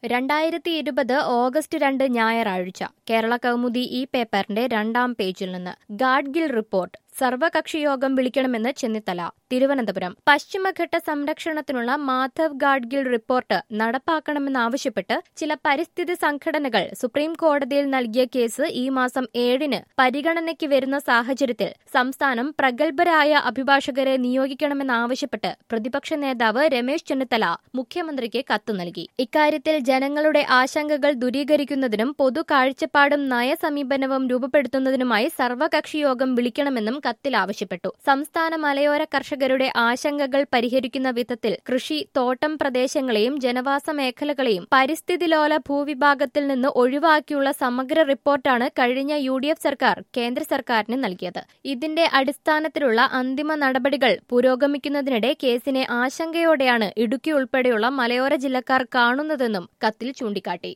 രണ്ടായിരത്തി ഇരുപത് ഓഗസ്റ്റ് രണ്ട് ഞായറാഴ്ച കേരള കൗമുദി ഈ പേപ്പറിന്റെ രണ്ടാം പേജിൽ നിന്ന് ഗാഡ്ഗിൽ റിപ്പോർട്ട് സർവകക്ഷി യോഗം വിളിക്കണമെന്ന് ചെന്നിത്തല തിരുവനന്തപുരം പശ്ചിമഘട്ട സംരക്ഷണത്തിനുള്ള മാധവ് ഗാഡ്ഗിൽ റിപ്പോർട്ട് നടപ്പാക്കണമെന്നാവശ്യപ്പെട്ട് ചില പരിസ്ഥിതി സംഘടനകൾ സുപ്രീം കോടതിയിൽ നൽകിയ കേസ് ഈ മാസം ഏഴിന് പരിഗണനയ്ക്ക് വരുന്ന സാഹചര്യത്തിൽ സംസ്ഥാനം പ്രഗത്ഭരായ അഭിഭാഷകരെ നിയോഗിക്കണമെന്നാവശ്യപ്പെട്ട് പ്രതിപക്ഷ നേതാവ് രമേശ് ചെന്നിത്തല മുഖ്യമന്ത്രിക്ക് കത്ത് നൽകി ഇക്കാര്യത്തിൽ ജനങ്ങളുടെ ആശങ്കകൾ ദൂരീകരിക്കുന്നതിനും പൊതു കാഴ്ചപ്പാടും നയസമീപനവും രൂപപ്പെടുത്തുന്നതിനുമായി സർവകക്ഷി യോഗം വിളിക്കണമെന്നും കത്തിൽ ആവശ്യപ്പെട്ടു സംസ്ഥാന മലയോര കർഷകരുടെ ആശങ്കകൾ പരിഹരിക്കുന്ന വിധത്തിൽ കൃഷി തോട്ടം പ്രദേശങ്ങളെയും ജനവാസ മേഖലകളെയും പരിസ്ഥിതി ലോല ഭൂവിഭാഗത്തിൽ നിന്ന് ഒഴിവാക്കിയുള്ള സമഗ്ര റിപ്പോർട്ടാണ് കഴിഞ്ഞ യു ഡി എഫ് സർക്കാർ കേന്ദ്ര സർക്കാരിന് നൽകിയത് ഇതിന്റെ അടിസ്ഥാനത്തിലുള്ള അന്തിമ നടപടികൾ പുരോഗമിക്കുന്നതിനിടെ കേസിനെ ആശങ്കയോടെയാണ് ഇടുക്കി ഉൾപ്പെടെയുള്ള മലയോര ജില്ലക്കാർ കാണുന്നതെന്നും കത്തിൽ ചൂണ്ടിക്കാട്ടി